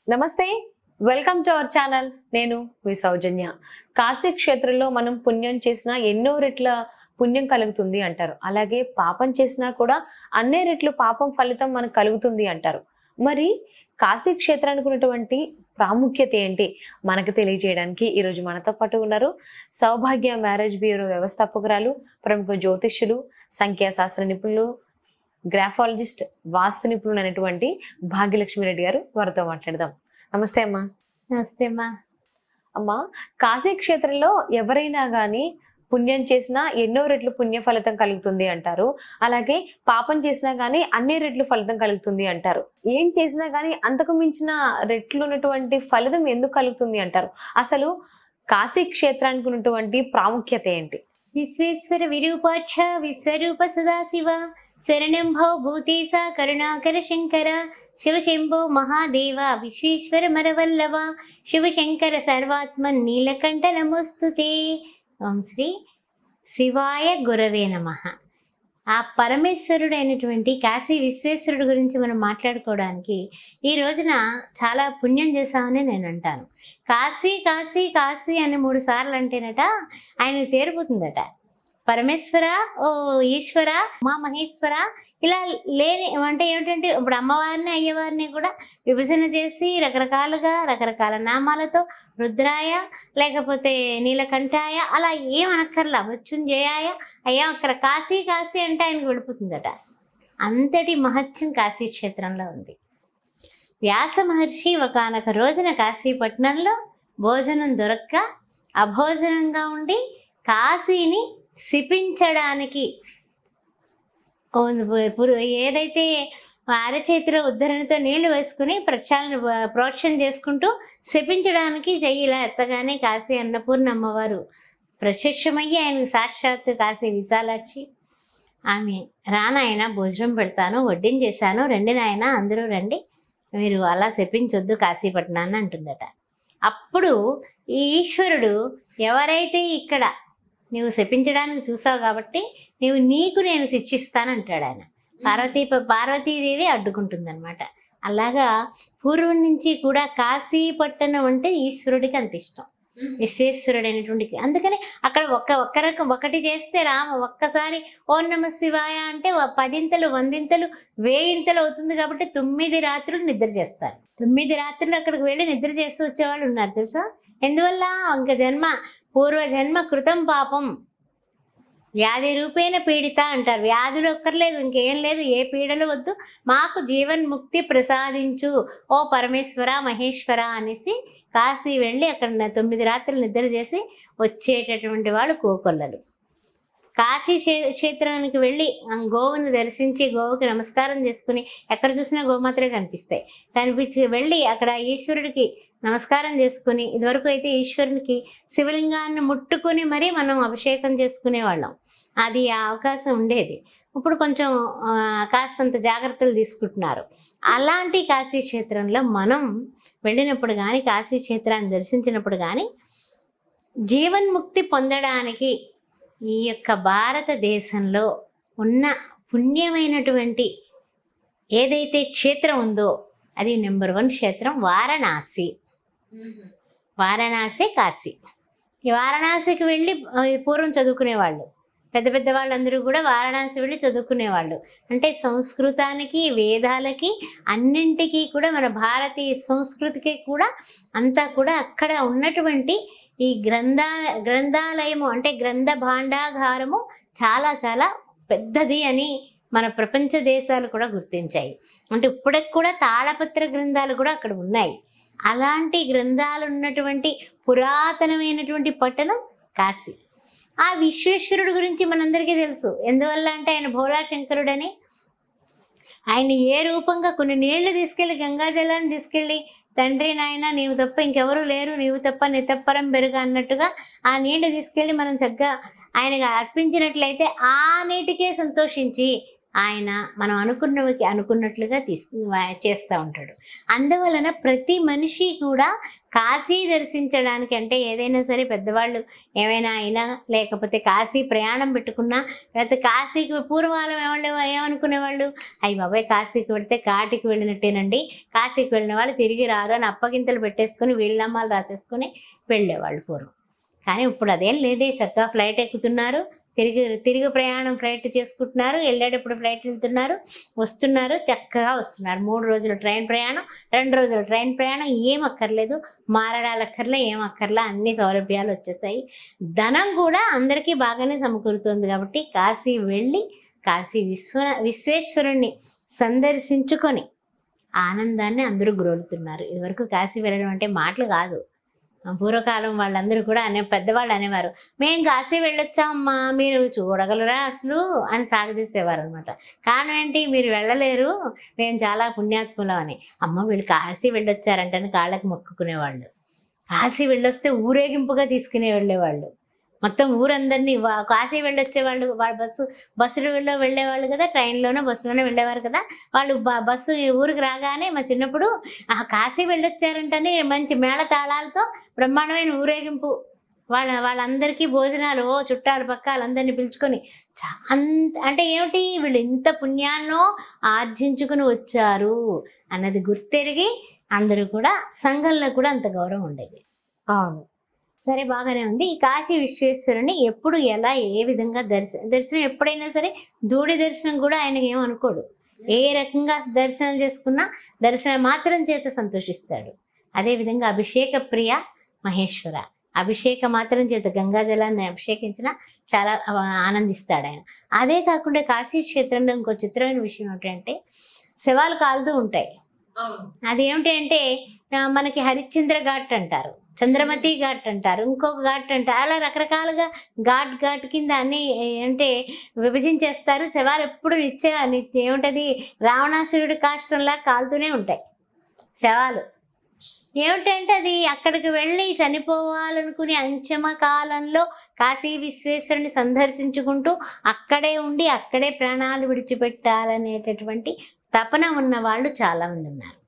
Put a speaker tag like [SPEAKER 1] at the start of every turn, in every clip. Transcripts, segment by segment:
[SPEAKER 1] నమస్తే welcome to our channel నేను మీ సౌజన్య కాశీ క్షేత్రంలో మనం పుణ్యం చేసినా ఎన్నో రెట్ల పుణ్యం కలుగుతుంది అంటారు అలాగే పాపం చేసినా కూడా అన్నే రెట్లు పాపం ఫలితం మనకు కలుగుతుంది అంటారు మరి కాశీ క్షేత్రానికి ఉన్నటువంటి ప్రాముఖ్యత ఏంటి మనకు తెలియజేయడానికి ఈరోజు మనతో పాటు ఉన్నారు సౌభాగ్య మ్యారేజ్ బ్యూరో వ్యవస్థాపకురాలు ప్రముఖ జ్యోతిష్యులు సంఖ్యాశాస్త్ర నిపుణులు గ్రాఫాలజిస్ట్ వాస్తు నిపుణులు అనేటువంటి భాగ్యలక్ష్మి రెడ్డి గారు వారితో మాట్లాడదాం నమస్తే అమ్మా
[SPEAKER 2] నమస్తే అమ్మా
[SPEAKER 1] అమ్మా కాశీ క్షేత్రంలో ఎవరైనా గాని పుణ్యం చేసినా ఎన్నో రెట్లు పుణ్య ఫలితం కలుగుతుంది అంటారు అలాగే పాపం చేసినా గానీ అన్ని రెట్లు ఫలితం కలుగుతుంది అంటారు ఏం చేసినా గానీ అంతకు మించిన రెట్లు ఉన్నటువంటి ఫలితం ఎందుకు కలుగుతుంది అంటారు అసలు కాశీ క్షేత్రానికి ఉన్నటువంటి ప్రాముఖ్యత ఏంటి
[SPEAKER 2] విశ్వేశ్వర విరూపాక్ష విశ్వరూప సదాశివ శరణం భవ భూతేశ కరుణాకర శంకర శివశంభో మహాదేవ విశ్వేశ్వర మరవల్లవ శివశంకర సర్వాత్మన్ నీలకంఠ నమోస్తుతే ఓం శ్రీ శివాయ గురవే నమ ఆ పరమేశ్వరుడైనటువంటి కాశీ విశ్వేశ్వరుడు గురించి మనం మాట్లాడుకోవడానికి ఈ రోజున చాలా పుణ్యం చేశామని నేను అంటాను కాశీ కాశీ కాశీ అని మూడు సార్లు అంటేనట ఆయన చేరిపోతుందట పరమేశ్వర ఓ ఈశ్వర మా మహేశ్వర ఇలా లేని అంటే ఏమిటంటే ఇప్పుడు అమ్మవారిని అయ్యవారిని కూడా విభజన చేసి రకరకాలుగా రకరకాల నామాలతో రుద్రాయ లేకపోతే నీలకంఠాయ అలా ఏం అనక్కర్లా మృత్యుంజయాయ అయ్యా అక్కడ కాశీ కాశీ అంటే ఆయనకు వెళ్ళిపోతుందట అంతటి మహత్యం కాశీ క్షేత్రంలో ఉంది వ్యాస మహర్షి ఒకనొక రోజున కాశీపట్నంలో భోజనం దొరక్క అభోజనంగా ఉండి కాశీని శిపించడానికి ఓ పురు- ఏదైతే అరచేతిలో ఉద్ధరణతో నీళ్లు వేసుకుని ప్రక్షాళన ప్రోక్షణ చేసుకుంటూ శపించడానికి చెయ్యి ఇలా ఎత్తగానే కాశీ అన్నపూర్ణ అమ్మవారు ప్రత్యక్షమయ్యి ఆయనకు సాక్షాత్ కాశీ విశాలాక్షి ఆమె రానాయన భోజనం పెడతాను వడ్డించేశాను రండి నాయన అందరూ రండి మీరు అలా శపించొద్దు కాశీపట్నాన్ని అంటుందట అప్పుడు ఈ ఈశ్వరుడు ఎవరైతే ఇక్కడ నీవు శపించడానికి చూసావు కాబట్టి నీవు నీకు నేను శిక్షిస్తానంటాడు ఆయన పార్వతీ పార్వతీదేవి అడ్డుకుంటుందన్నమాట అలాగా పూర్వం నుంచి కూడా కాశీ పట్టణం అంటే ఈశ్వరుడికి అంత ఇష్టం విశ్వేశ్వరుడు అనేటువంటి అందుకని అక్కడ ఒక్క ఒక్క రకం ఒకటి చేస్తే రామ ఒక్కసారి ఓ నమ శివాయ అంటే వ- పదింతలు వందింతలు వేయింతలు అవుతుంది కాబట్టి తొమ్మిది రాత్రులు నిద్ర చేస్తారు తొమ్మిది రాత్రులు అక్కడికి వెళ్ళి నిద్ర చేస్తూ వచ్చేవాళ్ళు ఉన్నారు తెలుసా ఎందువల్ల ఇంక జన్మ పూర్వ జన్మ కృతం పాపం వ్యాధి రూపేణ పీడిత అంటారు వ్యాధులు ఒక్కర్లేదు ఇంకేం లేదు ఏ పీడలు వద్దు మాకు జీవన్ముక్తి ప్రసాదించు ఓ పరమేశ్వర మహేశ్వర అనేసి కాశీ వెళ్ళి అక్కడ న- తొమ్మిది రాత్రులు నిద్ర చేసి వచ్చేటటువంటి వాళ్ళు కోకొల్లలు కాశీ క్షే- క్షేత్రానికి వెళ్ళి ఆ గోవును దర్శించి గోవుకి నమస్కారం చేసుకుని ఎక్కడ చూసినా గోమాత్రే కనిపిస్తాయి కనిపించి వెళ్ళి అక్కడ ఈశ్వరుడికి నమస్కారం చేసుకుని ఇదివరకు అయితే ఈశ్వరునికి శివలింగాన్ని ముట్టుకుని మరీ మనం అభిషేకం చేసుకునే వాళ్ళం అది ఆ అవకాశం ఉండేది ఇప్పుడు కొంచెం ఆ, కాస్తంత జాగ్రత్తలు తీసుకుంటున్నారు అలాంటి కాశీ క్షేత్రంలో మనం వెళ్ళినప్పుడు కానీ కాశీ క్షేత్రాన్ని దర్శించినప్పుడు కానీ జీవన్ముక్తి పొందడానికి ఈ యొక్క భారతదేశంలో ఉన్న పుణ్యమైనటువంటి ఏదైతే క్షేత్రం ఉందో అది నెంబర్ వన్ క్షేత్రం వారణాసి వారణాసి కాశీ ఈ వారణాసికి వెళ్ళి ఆ, పూర్వం చదువుకునేవాళ్ళు పెద్ద పెద్ద వాళ్ళందరూ కూడా వారణాసి వెళ్ళి చదువుకునేవాళ్ళు అంటే సంస్కృతానికి వేదాలకి అన్నింటికీ కూడా మన భారతీయ సంస్కృతికి కూడా అంతా కూడా అక్కడ ఉన్నటువంటి ఈ గ్రంథా గ్రంథాలయము అంటే గ్రంథ భాండాగారము చాలా చాలా పెద్దది అని మన ప్రపంచ దేశాలు కూడా గుర్తించాయి అంటే ఇప్పటికి కూడా తాళపత్ర గ్రంథాలు కూడా అక్కడ ఉన్నాయి అలాంటి గ్రంథాలు ఉన్నటువంటి పురాతనమైనటువంటి పట్టణం కాశీ ఆ విశ్వేశ్వరుడు గురించి మనందరికీ తెలుసు ఎందువల్ల అంటే ఆయన భోలా శంకరుడని ఆయన ఏ రూపంగా కొన్ని నీళ్లు తీసుకెళ్లి గంగా జలాన్ని తీసుకెళ్లి తండ్రి నాయన నీవు తప్ప ఇంకెవరు లేరు నీవు తప్ప నితప్పరం పెరుగు అన్నట్టుగా ఆ నీళ్లు తీసుకెళ్లి మనం చక్కగా ఆయనగా అర్పించినట్లయితే ఆ నీటికే సంతోషించి ఆయన మనం అనుకున్నవి అనుకున్నట్లుగా తీసుకు చేస్తూ ఉంటాడు అందువలన ప్రతి మనిషి కూడా కాశీ దర్శించడానికి అంటే ఏదైనా సరే పెద్దవాళ్ళు ఏమైనా అయినా లేకపోతే కాశీ ప్రయాణం పెట్టుకున్నా లేకపోతే కాశీకి పూర్వకాలం ఏవాళ్ళు ఏమనుకునేవాళ్ళు అయ్యి బాబాయ్ కాశీకి వెళితే కాటికి వెళ్ళినట్టేనండి కాశీకి వెళ్ళిన వాళ్ళు తిరిగి రారు అని అప్పగింతలు పెట్టేసుకొని వీళ్ళమ్మాలు రాసేసుకొని వెళ్ళేవాళ్ళు పూర్వం కానీ ఇప్పుడు అదేం లేదే చక్కగా ఫ్లైట్ ఎక్కుతున్నారు తిరిగి తిరిగి ప్రయాణం ఫ్లైట్ చేసుకుంటున్నారు వెళ్ళేటప్పుడు ఫ్లైట్ వెళ్తున్నారు వస్తున్నారు చక్కగా వస్తున్నారు మూడు రోజులు ట్రైన్ ప్రయాణం రెండు రోజులు ట్రైన్ ప్రయాణం ఏం అక్కర్లేదు మారడాలు అక్కర్లే ఏం అక్కర్లే అన్ని సౌలభ్యాలు వచ్చేసాయి ధనం కూడా అందరికీ బాగానే సమకూరుతుంది కాబట్టి కాశీ వెళ్ళి కాశీ విశ్వ విశ్వేశ్వరుణ్ణి సందర్శించుకొని ఆనందాన్ని అందరూ గ్రోలుతున్నారు ఇదివరకు కాశీ వెళ్ళడం అంటే మాటలు కాదు పూర్వకాలం వాళ్ళందరూ కూడా అనే పెద్దవాళ్ళు అనేవారు మేము కాశీ వెళ్ళొచ్చామమ్మా మీరు చూడగలరా అసలు అని సాగదీసేవారు అనమాట కారణం ఏంటి మీరు వెళ్ళలేరు మేము చాలా పుణ్యాత్ములం అని అమ్మ వీళ్ళు కాశీ వెళ్ళొచ్చారంటని కాళ్ళకి మొక్కుకునేవాళ్ళు కాశీ వెళ్ళొస్తే ఊరేగింపుగా తీసుకునే వెళ్ళేవాళ్ళు మొత్తం ఊరందరినీ వా- కాశీ వెళ్ళొచ్చే వాళ్ళు వాళ్ళ బస్సు బస్సులో వెళ్ళేవాళ్ళు కదా ట్రైన్లోనో బస్సులోనే వెళ్ళేవారు కదా వాళ్ళు బ- బస్సు ఈ ఊరికి రాగానే మా చిన్నప్పుడు ఆ కాశీ వెళ్ళొచ్చారంటని మంచి మేళ తాళాలతో బ్రహ్మాండమైన ఊరేగింపు వాళ్ళ వాళ్ళందరికీ భోజనాలు ఓ చుట్టాలు పక్కాలందరినీ పిలుచుకొని చా- అంత అంటే ఏమిటి వీళ్ళు ఇంత పుణ్యాన్నో ఆర్జించుకుని వచ్చారు అన్నది గుర్తెరిగి అందరూ కూడా సంఘంలో కూడా అంత గౌరవం ఉండేది
[SPEAKER 1] అవును
[SPEAKER 2] సరే బాగానే ఉంది ఈ కాశీ విశ్వేశ్వరుని ఎప్పుడు ఎలా ఏ విధంగా దర్శనం దర్శనం ఎప్పుడైనా సరే దూడి దర్శనం కూడా ఆయనకి ఏమనుకోడు ఏ రకంగా దర్శనం చేసుకున్నా దర్శనం మాత్రం చేత సంతోషిస్తాడు అదే విధంగా అభిషేక ప్రియ మహేశ్వర అభిషేక మాత్రం చేత గంగా జలాన్ని అభిషేకించిన చాలా ఆ, ఆనందిస్తాడు ఆయన అదే కాకుండా కాశీ క్షేత్రంలో ఇంకో చిత్రమైన విషయం ఏంటంటే శవాలు కాలుతూ ఉంటాయి అది ఏమిటి అంటే ఆ, మనకి హరిశ్చంద్ర ఘాట్ అంటారు చంద్రమతి ఘాట్ అంటారు ఇంకొక ఘాట్ అంటారు అలా రకరకాలుగా ఘాట్ ఘాట్ కింద అన్ని ఏ, అంటే విభజించేస్తారు శవాలు ఎప్పుడు నిత్య నిత్య ఏమిటది రావణాసురుడి కాష్టంలా కాలుతూనే ఉంటాయి శవాలు ఏమిటంటే అది అక్కడికి వెళ్ళి చనిపోవాలనుకునే అంచమ కాలంలో కాశీ విశ్వేశ్వరుని సందర్శించుకుంటూ అక్కడే ఉండి అక్కడే ప్రాణాలు విడిచిపెట్టాలనేటటువంటి తపన ఉన్న వాళ్ళు చాలా మంది ఉన్నారు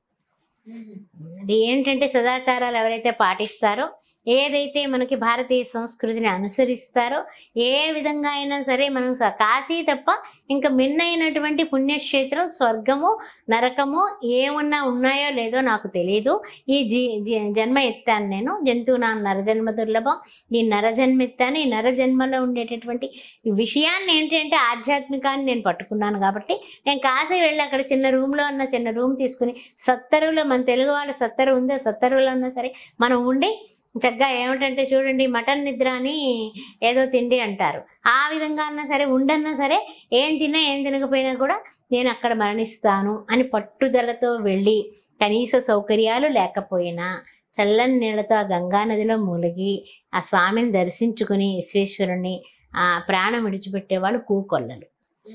[SPEAKER 2] అది ఏంటంటే సదాచారాలు ఎవరైతే పాటిస్తారో ఏదైతే మనకి భారతీయ సంస్కృతిని అనుసరిస్తారో ఏ విధంగా అయినా సరే మనం స- కాశీ తప్ప ఇంకా మిన్నైనటువంటి పుణ్యక్షేత్రం స్వర్గము నరకము ఏమన్నా ఉన్నాయో లేదో నాకు తెలియదు ఈ జీ జీ- జన్మ ఎత్తాను నేను జంతువు నా నరజన్మ దుర్లభం ఈ నరజన్మ ఎత్తాను ఈ నరజన్మలో ఉండేటటువంటి ఈ విషయాన్ని ఏంటంటే ఆధ్యాత్మికాన్ని నేను పట్టుకున్నాను కాబట్టి నేను కాశీ వెళ్ళి అక్కడ చిన్న రూమ్లో ఉన్న చిన్న రూమ్ తీసుకుని సత్తరులో మన తెలుగు వాళ్ళ సత్తరు ఉందో సత్తరులో ఉన్నా సరే మనం ఉండి చక్కగా ఏమిటంటే చూడండి మటన్ నిద్ర అని ఏదో తిండి అంటారు ఆ విధంగా అన్నా సరే ఉండన్నా సరే ఏం తిన్నా ఏం తినకపోయినా కూడా నేను అక్కడ మరణిస్తాను అని పట్టుదలతో వెళ్ళి కనీస సౌకర్యాలు లేకపోయినా చల్లని నీళ్ళతో ఆ గంగా నదిలో మూలిగి ఆ స్వామిని దర్శించుకుని విశ్వేశ్వరుణ్ణి ఆ ప్రాణం విడిచిపెట్టేవాళ్ళు కూకొల్లలు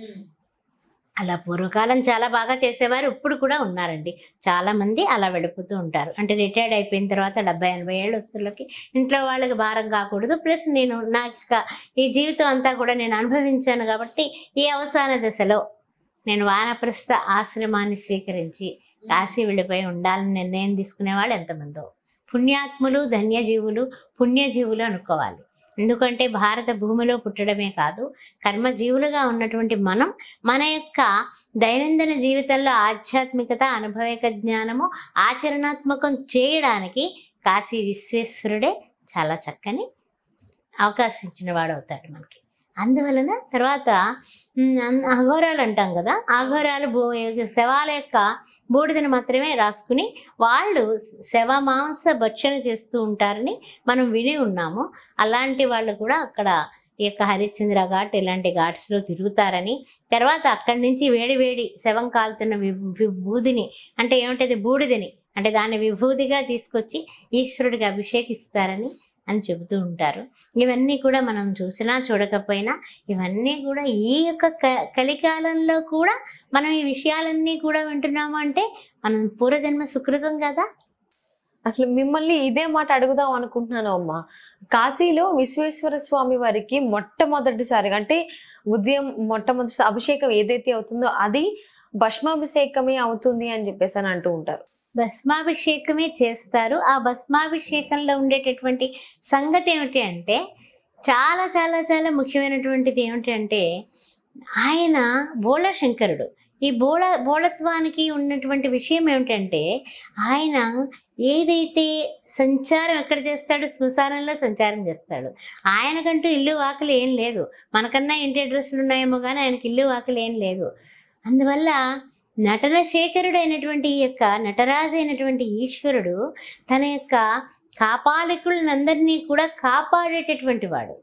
[SPEAKER 2] అలా పూర్వకాలం చాలా బాగా చేసేవారు ఇప్పుడు కూడా ఉన్నారండి చాలా మంది అలా వెళ్ళిపోతూ ఉంటారు అంటే రిటైర్డ్ అయిపోయిన తర్వాత డెబ్బై ఎనభై ఏళ్ళు వస్తువులకి ఇంట్లో వాళ్ళకి భారం కాకూడదు ప్లస్ నేను నా యొక్క ఈ జీవితం అంతా కూడా నేను అనుభవించాను కాబట్టి ఈ అవసాన దశలో నేను వానప్రస్థ ఆశ్రమాన్ని స్వీకరించి కాశీ వెళ్ళిపోయి ఉండాలని నిర్ణయం తీసుకునే వాళ్ళు ఎంతమందో పుణ్యాత్ములు ధన్యజీవులు పుణ్యజీవులు అనుకోవాలి ఎందుకంటే భారత భూమిలో పుట్టడమే కాదు కర్మజీవులుగా ఉన్నటువంటి మనం మన యొక్క దైనందిన జీవితంలో ఆధ్యాత్మికత అనుభవిక జ్ఞానము ఆచరణాత్మకం చేయడానికి కాశీ విశ్వేశ్వరుడే చాలా చక్కని అవకాశం ఇచ్చిన వాడు అవుతాడు మనకి అందువలన తర్వాత ఉమ్, అన్- అఘోరాలు అంటాం కదా అఘోరాలు భూ శవాల యొక్క బూడిదను మాత్రమే రాసుకుని వాళ్ళు శవ మాంస భక్షణ చేస్తూ ఉంటారని మనం విని ఉన్నాము అలాంటి వాళ్ళు కూడా అక్కడ ఈ యొక్క హరిశ్చంద్ర ఘాట్ ఇలాంటి ఘాట్స్లో తిరుగుతారని తర్వాత అక్కడి నుంచి వేడి వేడి శవం కాలుతున్న వి- విభూదిని అంటే ఏమిటది బూడిదని అంటే దాన్ని విభూదిగా తీసుకొచ్చి ఈశ్వరుడికి అభిషేకిస్తారని అని చెబుతూ ఉంటారు ఇవన్నీ కూడా మనం చూసినా చూడకపోయినా ఇవన్నీ కూడా ఈ యొక్క క- కలికాలంలో కూడా మనం ఈ విషయాలన్నీ కూడా వింటున్నాము అంటే మనం పూర్వజన్మ సుకృతం కదా
[SPEAKER 1] అసలు మిమ్మల్ని ఇదే మాట అడుగుదాం అనుకుంటున్నాను అమ్మా కాశీలో విశ్వేశ్వర స్వామి వారికి మొట్టమొదటిసారిగా అంటే ఉదయం మొట్టమొదటి అభిషేకం ఏదైతే అవుతుందో అది భస్మాభిషేకమే అవుతుంది అని చెప్పేసి అని అంటూ ఉంటారు
[SPEAKER 2] భస్మాభిషేకమే చేస్తారు ఆ భస్మాభిషేకంలో ఉండేటటువంటి సంగతి ఏమిటి అంటే చాలా చాలా చాలా ముఖ్యమైనటువంటిది ఏమిటి అంటే ఆయన బోళశంకరుడు ఈ బోళ బోళత్వానికి ఉన్నటువంటి విషయం ఏమిటంటే ఆయన ఏదైతే సంచారం ఎక్కడ చేస్తాడు శ్మశానంలో సంచారం చేస్తాడు ఆయనకంటూ ఇల్లు వాకిలు ఏం లేదు మనకన్నా ఇంటి అడ్రస్లు ఉన్నాయేమో కానీ ఆయనకి ఇల్లు వాకిలు ఏం లేదు అందువల్ల నటన శేఖరుడు అయినటువంటి ఈ యొక్క నటరాజు అయినటువంటి ఈశ్వరుడు తన యొక్క కాపాలికులందరినీ కూడా కాపాడేటటువంటి వాడు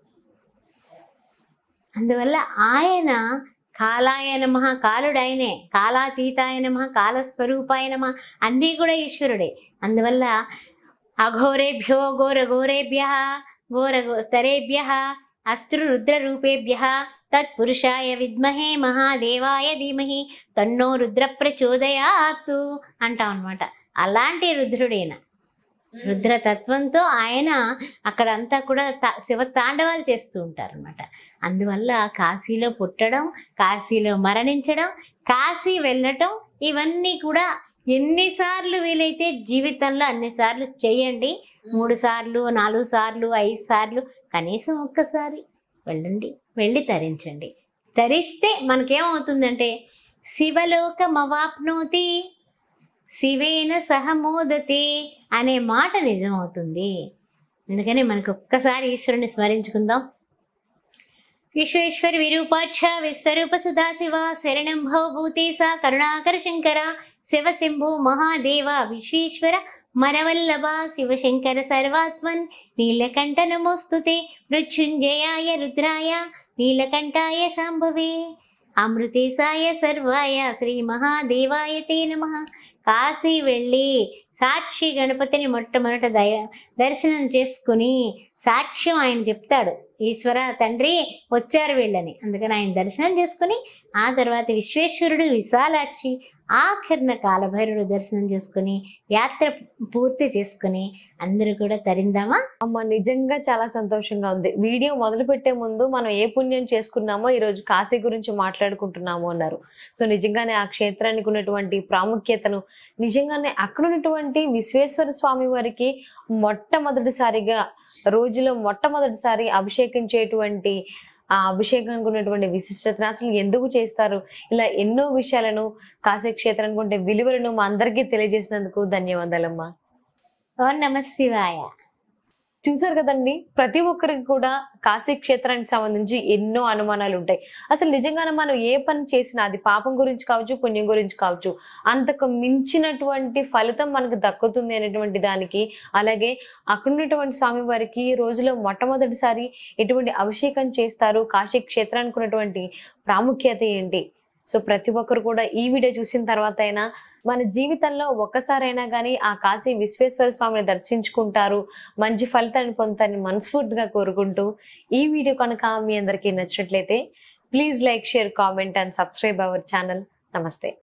[SPEAKER 2] అందువల్ల ఆయన కాలాయ నమ కాలుడు ఆయనే కాలాతీతాయ నమ కాలస్వరూపాయ నమ అన్నీ కూడా ఈశ్వరుడే అందువల్ల అఘోరేభ్యో ఘోర ఘోరేభ్య ఘోర తరేభ్య అస్త్రు రుద్ర రూపేభ్య తత్పురుషాయ విద్మహే మహాదేవాయ ధీమహి తన్నో రుద్ర ప్రచోదయాతు అంటాం అనమాట అలాంటి రుద్రుడైన రుద్ర తత్వంతో ఆయన అక్కడ అంతా కూడా తా- శివ తాండవాలు చేస్తూ ఉంటారు అనమాట అందువల్ల కాశీలో పుట్టడం కాశీలో మరణించడం కాశీ వెళ్ళటం ఇవన్నీ కూడా ఎన్నిసార్లు వీలైతే జీవితంలో అన్నిసార్లు చేయండి మూడు సార్లు నాలుగు సార్లు ఐదు సార్లు కనీసం ఒక్కసారి వెళ్ళండి వెళ్ళి తరించండి తరిస్తే మనకేమవుతుందంటే శివలోకమవాప్నోతి శివేన సహమోదతే అనే మాట నిజమవుతుంది అందుకని మనకు ఒక్కసారి ఈశ్వరుని స్మరించుకుందాం విశ్వేశ్వర విరూపాక్ష విశ్వరూప సదాశివ శరణం భవభూతేశ కరుణాకర శంకర శివ శంభో మహాదేవ విశ్వేశ్వర మరవల్లభ శివశంకర సర్వాత్మన్ నీలకంఠ నమోస్తుతే మృత్యుంజయాయ రుద్రాయ నీలకంఠాయ శాంభవే అమృతేశాయ సర్వాయ శ్రీ మహాదేవాయ తే నమ కాశీ వెళ్ళి సాక్షి గణపతిని మొట్టమొదట దయ దర్శనం చేసుకుని సాక్ష్యం ఆయన చెప్తాడు ఈశ్వర తండ్రి వచ్చారు వీళ్ళని అందుకని ఆయన దర్శనం చేసుకుని ఆ తర్వాత విశ్వేశ్వరుడు విశాలాక్షి ఆఖరిన కాలభైరుడు దర్శనం చేసుకుని యాత్ర పూర్తి చేసుకుని అందరూ కూడా తరిందామా
[SPEAKER 1] అమ్మ నిజంగా చాలా సంతోషంగా ఉంది వీడియో మొదలు పెట్టే ముందు మనం ఏ పుణ్యం చేసుకున్నామో ఈ రోజు కాశీ గురించి మాట్లాడుకుంటున్నాము అన్నారు సో నిజంగానే ఆ క్షేత్రానికి ఉన్నటువంటి ప్రాముఖ్యతను నిజంగానే అక్కడ ఉన్నటువంటి విశ్వేశ్వర స్వామి వారికి మొట్టమొదటిసారిగా రోజులో మొట్టమొదటిసారి అభిషేకించేటువంటి ఆ అభిషేకానికి ఉన్నటువంటి విశిష్టతను అసలు ఎందుకు చేస్తారు ఇలా ఎన్నో విషయాలను కాశీ క్షేత్రానికి ఉండే విలువలను మా అందరికీ తెలియజేసినందుకు ధన్యవాదాలమ్మా
[SPEAKER 2] ఓ నమ శివాయ
[SPEAKER 1] చూసారు కదండి ప్రతి ఒక్కరికి కూడా కాశీ క్షేత్రానికి సంబంధించి ఎన్నో అనుమానాలు ఉంటాయి అసలు నిజంగానే మనం ఏ పని చేసినా అది పాపం గురించి కావచ్చు పుణ్యం గురించి కావచ్చు అంతకు మించినటువంటి ఫలితం మనకు దక్కుతుంది అనేటువంటి దానికి అలాగే అక్కడ ఉన్నటువంటి స్వామి వారికి ఈ రోజులో మొట్టమొదటిసారి ఎటువంటి అభిషేకం చేస్తారు కాశీ క్షేత్రానికి ఉన్నటువంటి ప్రాముఖ్యత ఏంటి సో ప్రతి ఒక్కరు కూడా ఈ వీడియో చూసిన తర్వాత అయినా మన జీవితంలో ఒక్కసారైనా కానీ ఆ కాశీ విశ్వేశ్వర స్వామిని దర్శించుకుంటారు మంచి ఫలితాన్ని పొందుతారని మనస్ఫూర్తిగా కోరుకుంటూ ఈ వీడియో కనుక మీ అందరికీ నచ్చినట్లయితే please like share comment and subscribe our channel నమస్తే